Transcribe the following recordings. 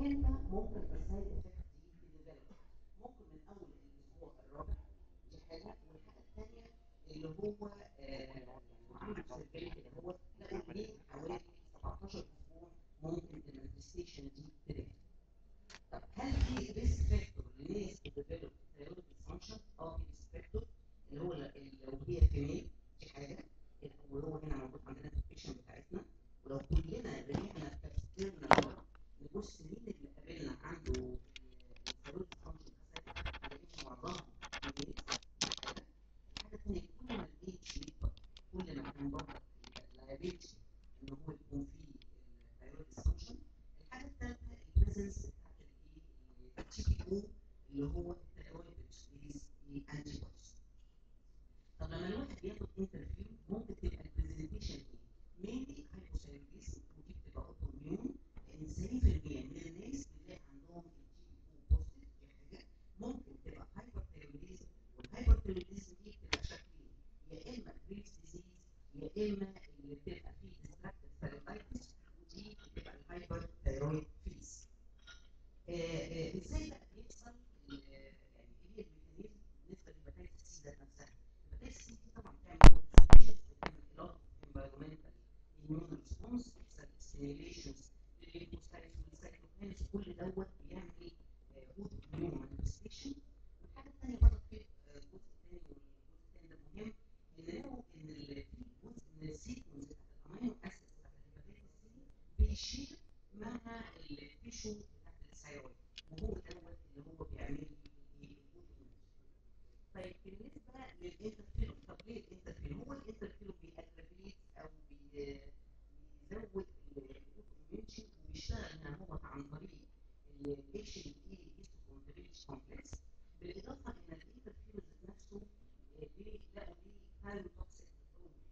امتى ممكن السايد افكت دي تديفلوب ممكن من اول الاسبوع الرابع دي حاجه والحاجه الثانيه اللي هو آه، عملوا سيرفي كده هو لقوا ليه حوالي 17 اسبوع ممكن المانيفستيشن دي تبان طب هل في ريسك فاكتور لناس بتديفلوب ثايرويد ديسفانكشن؟ اه في ريسك فاكتور اللي هو ل- لو هي فيميل دي حاجه وهو هنا موجود عندنا في البيشن بتاعتنا ولو كلنا رجعنا تفكيرنا ورا نبص مين اللي قابلنا عنده الثايرويد ديسفانكشن هنلاقي معظمهم فيميل الحاجه الثانيه كل ما الايدج يكبر كل ما كان برضه اللايبيلتي ان هو يكون فيه الثايرويد ديسفانكشن الحاجه الثالثه البريزنس بتاعت التي بي او اللي هو الثايرويد اكسبريس انتي بوديز طب لما الواحد بياخد انترفيو ممكن تبقى البرزنتيشن ايه؟ مينلي هايبوثايرويدزم ودي بتبقى اوتو اميون لان 90% من الناس بنلاقي عندهم التي بي او بوزيتيف دي حاجه ممكن تبقى هايبرثايرويدزم والهايبرثايرويدزم دي بتبقى شكلين يا اما بريكس ديزيز يا اما اللي بتبقى فيه ديستراكتيف ثايرويدايتس ودي بتبقى الهايبرثايرويد فيس آه، آه، ازاي بقى بيحصل ال- يعني ايه هي الميكانيزم بالنسبه للهيباتيتس سي ذات نفسها؟ الهيباتيتس سي دي طبعا بتعمل modifications بتعمل a lot of environmental immune response بيحصل stimulations للليمفوسايتس والسايتوكاينز كل دوت بيعمل اوتو اميون مانيفستيشن والحاجه الثانيه برضه في آه، الجزء الثاني والجزء الثاني ده مهم ان لقوا ان ال- في جزء من السيكونس بتاعت الامينو اسيدز بتاعت الهيباتيتس سي بيشير مع التيشو بتاعت الثايرويد وهو دوت اللي هو بيعمل لي الاوتو طيب بالنسبه للانترفيرون طب ليه الانترفيرون؟ هو الانترفيرون بيأجرافيت او بي- بيزود الاوتوميونشن وبيشتغل هنا هو عن طريق الاتش ال اي هيستوكونتريتش كومبلكس بالاضافه ان الانترفيرون ذات نفسه آه، ليه لقوا ليه ثايروتوكسيك بروبرتي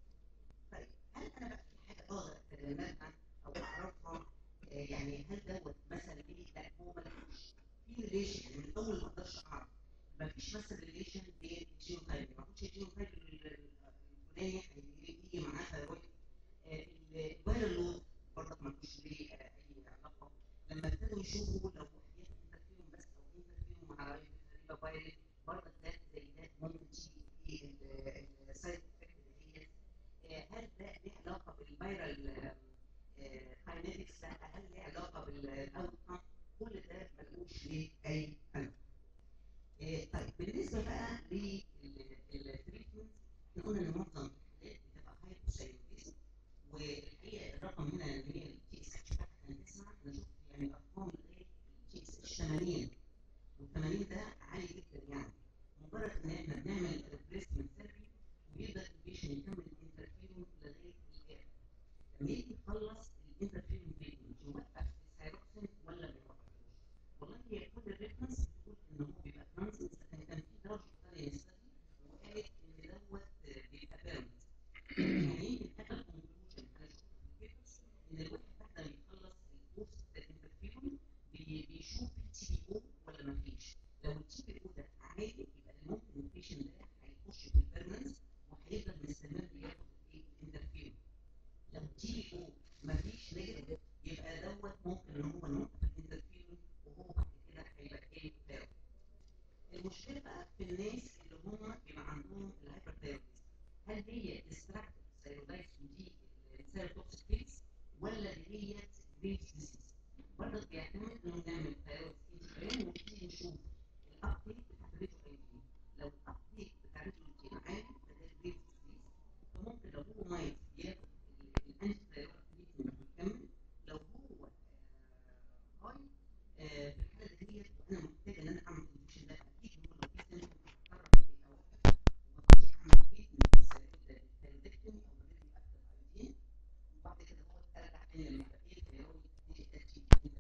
طيب هل انا بقى في حاجه اقدر اتجنبها او اعرفها آه، يعني هل دوت مثلا ايه لا هو ملوش في ريليشن من الاول ما اقدرش اعرف ما فيش مثلا ريليشن بين الجينوتايب ما كنتش الجينوتايب الفلاني هيجي معاه ثايرويد الفيرال لود برضك ما فيش ليه آه، اي علاقه لما ابتدوا يشوفوا لو واحد انترفيرون بس او انترفيرون مع ريبا فايرال برضك ده زي ده ممكن تيجي السايد افكت ديت آه، هل ده ليه علاقه بالفيرال كاينetics ده هل ليه علاقه بالاوتكم كل ده ملوش ليه اي علاقه آه، طيب بالنسبه بقى للتريتمنت احنا قلنا ان معظم الحالات بتبقى هايبوثايرويدزم والحقيقه الرقم هنا اللي هي التي اس اتش بتاعتك انا تسمع انا شفت يعني ارقام لغايه التي اس اتش 80 وال80 ده عالي جدا يعني مجرد ان احنا بنعمل ريبليسمنت ثيرابي ويبدا البيشن يكمل الانترفيرون لغايه الاخر لما يجي يخلص الانترفيرون تريتمنت يوقف الثايروكسين ولا ما يوقفوش؟ والله هي كل الريفرنس بتقول ان هو بيبقى ترانزيت لكن كان في درجه ثانيه ستدي وقالت ان دوت بيبقى بيرمنت يعني يمكن اخر كونكلوجن انا شفته في البيبرز ان الواحد بعد ما يخلص الكورس بتاع الانترفيرون بي- بيشوف في تي بي او ولا ما فيش لو التي بي او ده عالي يبقى ممكن البيشنت ده هيخش في البيرمنس وهيفضل مستمر ياخد ايه الانترفيرون لو تي بي او مفيش نيجاتيف يبقى دوت ممكن ان هو نوقف الانترفيرون وهو بعد كده هيبقى ايه ثيرابي المشكله بقى في الناس اللي هم بيبقى عندهم الهايبرثايرويدزم هل هي ديستراكتيف ثايرويدايتس ودي الثايروتوكسيك فيكس ولا دي هي جريفز ديزيز برضه بيعتمد انه نعمل ثايرويد انتجرام ونبتدي نشوف الابديت بتاع الريتروفيتين لو الابديت بتاع الريتروفيتين عالي فده جريفز ديزيز فممكن لو هو مايت ياخد الانتي ثايرويد تريتمنت ويكمل لو هو آه، هاي آه، في الحاله ديت وانا محتاج ان انا اعمل انفكشن ده اكيد هو لو في سنه هضطر عليه اوقف وابتدي اعمل تريتمنت بالثايرويدكتومي او بالريديو اكتف ايودين وبعد كده هو ارجع تاني لما يبقى ايه الثايرويد يبتدي تدي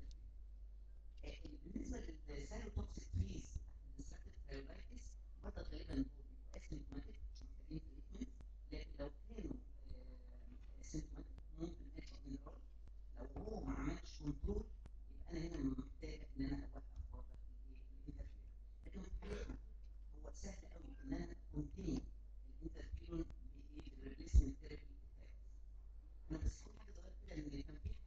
بالنسبه للثايروتوكسيك فيز الديستراكتيف ثايرويدايتس برضه غالبا هو بيبقى اسيمتوماتيك مش محتاجين تريتمنت لكن لو كانوا اسيمتوماتيك ممكن ادي انرول لو هو ما عملش كنترول يبقى انا هنا محتاج ان انا اوقف برضه الانترفيرون لكن في حالتنا هو سهل قوي ان انا كونتين الانترفيرون بالريبليسمنت ثيرابي انا بس في حاجه صغيره كده ان كان في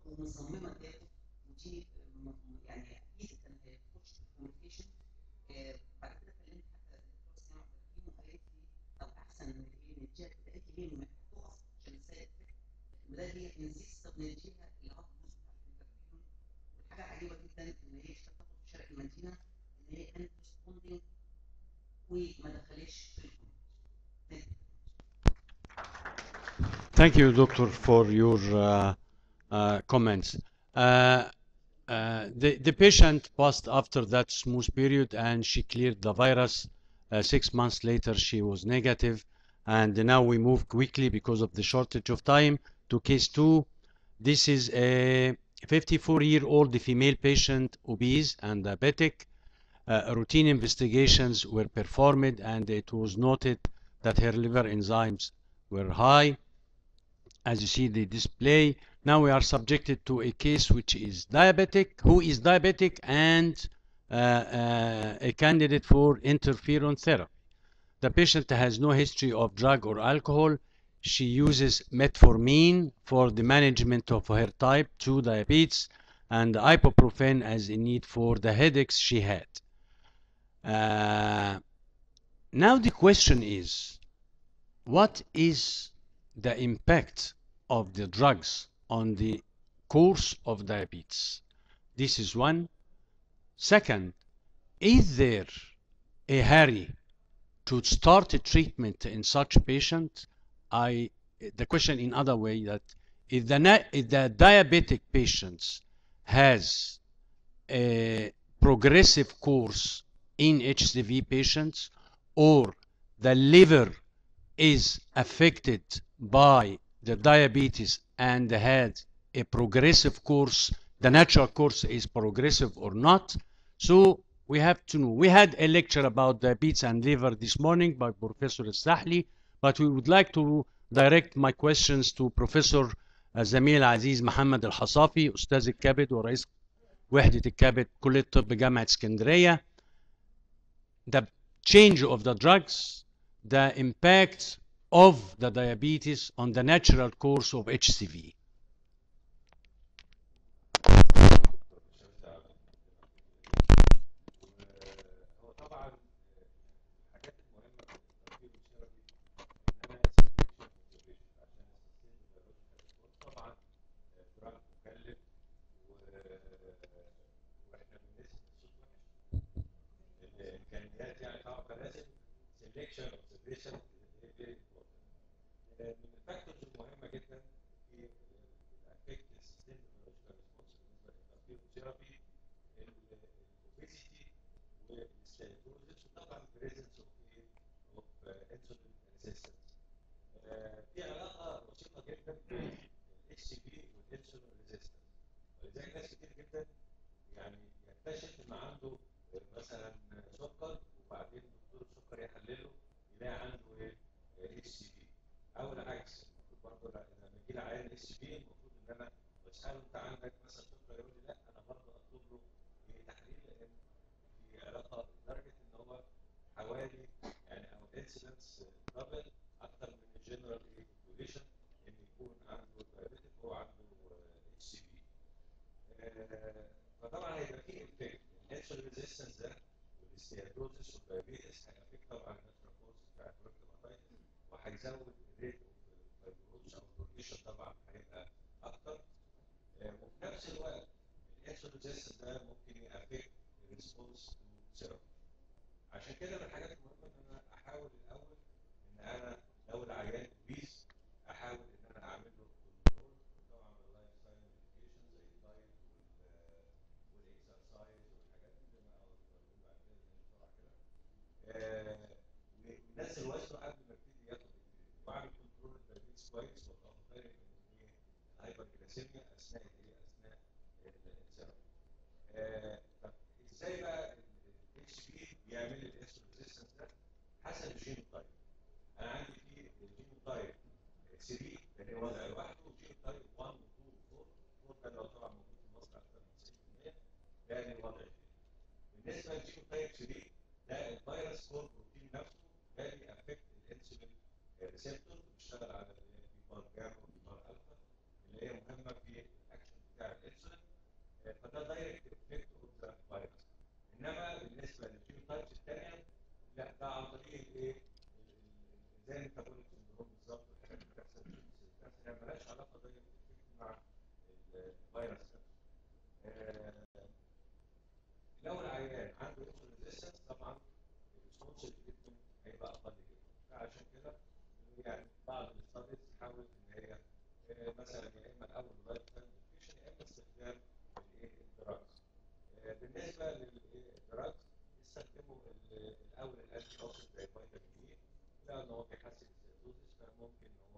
ومصممه تاخد ودي م- م- يعني اكيد كان هيخش في الكوميونيكيشن بعد كده كلمت حتى الدكتور سامع عبد الرحيم وقالت لي طب احسن من ايه من الجهه قالت لي ليه ما تقف عشان السيد البدايه هي انزيست نديها الاب والحاجه عجيبه جدا ان هي اشتغلت في شارع المدينه ان هي كانت ريسبوندنج وما دخلتش في الكومنت Thank you, doctor, for your uh, uh, comments. Uh, uh, the, the patient passed after that smooth period and she cleared the virus. Uh, six months later, she was negative, and now we move quickly because of the shortage of time to case two. This is a 54-year-old female patient, obese and diabetic. Uh, routine investigations were performed, and it was noted that her liver enzymes were high as you see the display now we are subjected to a case which is diabetic who is diabetic and uh, uh, a candidate for interferon therapy the patient has no history of drug or alcohol she uses metformin for the management of her type 2 diabetes and ibuprofen as a need for the headaches she had Uh, now the question is what is the impact of the drugs on the course of diabetes? This is one. Second, is there a hurry to start a treatment in such a patient? I, the question in other way that if the, na- if the diabetic patients has a progressive course in HCV patients or the liver is affected by the diabetes and had a progressive course, the natural course is progressive or not. So we have to know. We had a lecture about diabetes and liver this morning by Professor Sahli, but we would like to direct my questions to Professor زميل عزيز محمد الحصافي أستاذ الكبد ورئيس وحدة الكبد كلية طب جامعة اسكندرية the change of the drugs, the impact of the diabetes on the natural course of HCV. هو طبعا الحاجات المهمه في التركيب الثيرابي ان انا سيلكشن عشان طبعا دراج مكلف واحنا بنسمع الصوت وحش الامكانيات يعني طبعا فلازم سيلكشن اوبزرفيشن فيري من الفاكتورز المهمه جدا في الافكت السيستم ريسبونس بالنسبه للثيرابي الاوبيسيتي والستيتوزس وطبعا بريزنس اوف انسولين ريزيستنس في علاقه وثيقه جدا بين الاتش سي بي والانسولين ريزيستنس ولذلك ناس كتير جدا يعني يكتشف ان عنده مثلا سكر وبعدين دكتور السكر يحلله يلاقي عنده ايه اتش سي بي او العكس المفروض برضه لا لما يجي لي عيان اتش سي بي المفروض ان انا بساله انت عندك مثلا سكر يقول لي لا انا برضه اطلب له تحليل لان في علاقه لدرجه ان هو حوالي يعني او الانسيدنس دبل اكتر من الجنرال بوبيوليشن ان يكون عنده دايابيتك وهو عنده اتش سي بي فطبعا هيبقى في افكت الانسولين ريزيستنس ده والاستياتوزس والدايابيتس هيأفكت طبعا الناتشرال كورس بتاع البروكتوماتايتس وهيزود الريت اوف فايبروز او البروجيشن طبعا هيبقى اكتر وفي نفس الوقت الانسولين ريزيستنس ده ممكن يأفكت الريسبونس تو ثيرابي عشان كده من الحاجات المهمه ان انا احاول الاول ان انا لو العيان بيس احاول ان انا اعمل له كنترول طبعا اللايف ستايل ميديكيشن زي الدايت والاكسرسايز والحاجات دي زي ما اقول بعد كده بسرعه كده وينزل وزنه قبل ما يبتدي ياخد وعامل كنترول الدايبيتس كويس واخد بالي من الهايبرجليسيميا اثناء الايه اثناء الثيرابي طب ازاي بقى الاتش بي بيعمل لي الانسولين ريزيستنس ده حسب الجين تايب انا عندي في الجين تايب 3 ده اللي وضع لوحده وجين تايب 1 و 2 و 4 4 ده اللي هو طبعا موجود في مصر اكثر من 90% ده اللي وضع فيه بالنسبه للجين تايب 3 ده الفيروس كور بروتين نفسه ده بيأفكت الانسولين ريسبتور بيشتغل على البيبار جاما والبيبار الفا اللي هي مهمه في الاكشن بتاع مثلا يا اما الاول لايف تايم نيوتريشن يا اما استخدام الايه الدراجز آه، بالنسبه للدراجز استخدموا ال- الاول الانتي اوكسيدنت زي فيتامين اي لانه هو بيحسن